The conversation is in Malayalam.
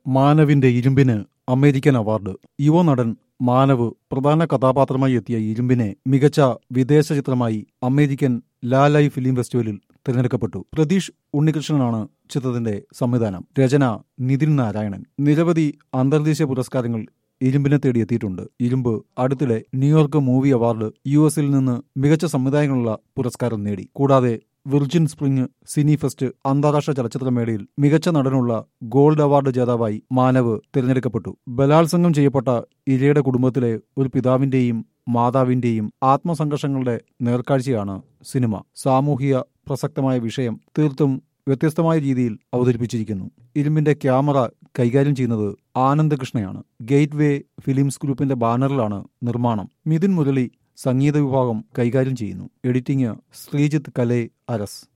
മാനവിന്റെ ഇരുമ്പിന് അമേരിക്കൻ അവാർഡ് യുവ നടൻ മാനവ് പ്രധാന കഥാപാത്രമായി എത്തിയ ഇരുമ്പിനെ മികച്ച വിദേശ ചിത്രമായി അമേരിക്കൻ ലാലായി ഫിലിം ഫെസ്റ്റിവലിൽ തിരഞ്ഞെടുക്കപ്പെട്ടു പ്രതീഷ് ഉണ്ണികൃഷ്ണനാണ് ചിത്രത്തിന്റെ സംവിധാനം രചന നിതിൻ നാരായണൻ നിരവധി അന്തർദേശീയ പുരസ്കാരങ്ങൾ ഇരുമ്പിനെ തേടി എത്തിയിട്ടുണ്ട് ഇരുമ്പ് അടുത്തിടെ ന്യൂയോർക്ക് മൂവി അവാർഡ് യു എസിൽ നിന്ന് മികച്ച സംവിധായകനുള്ള പുരസ്കാരം നേടി കൂടാതെ വിർജിൻ സ്പ്രിംഗ് സിനി ഫെസ്റ്റ് അന്താരാഷ്ട്ര ചലച്ചിത്രമേളയിൽ മികച്ച നടനുള്ള ഗോൾഡ് അവാർഡ് ജേതാവായി മാനവ് തിരഞ്ഞെടുക്കപ്പെട്ടു ബലാത്സംഗം ചെയ്യപ്പെട്ട ഇരയുടെ കുടുംബത്തിലെ ഒരു പിതാവിന്റെയും മാതാവിന്റെയും ആത്മസംഘർഷങ്ങളുടെ നേർക്കാഴ്ചയാണ് സിനിമ സാമൂഹിക പ്രസക്തമായ വിഷയം തീർത്തും വ്യത്യസ്തമായ രീതിയിൽ അവതരിപ്പിച്ചിരിക്കുന്നു ഇരുമ്പിന്റെ ക്യാമറ കൈകാര്യം ചെയ്യുന്നത് ആനന്ദകൃഷ്ണയാണ് ഗേറ്റ് വേ ഫിലിംസ് ഗ്രൂപ്പിന്റെ ബാനറിലാണ് നിർമ്മാണം മിഥുൻ മുരളി സംഗീത വിഭാഗം കൈകാര്യം ചെയ്യുന്നു എഡിറ്റിംഗ് ശ്രീജിത്ത് കലേ അരസ്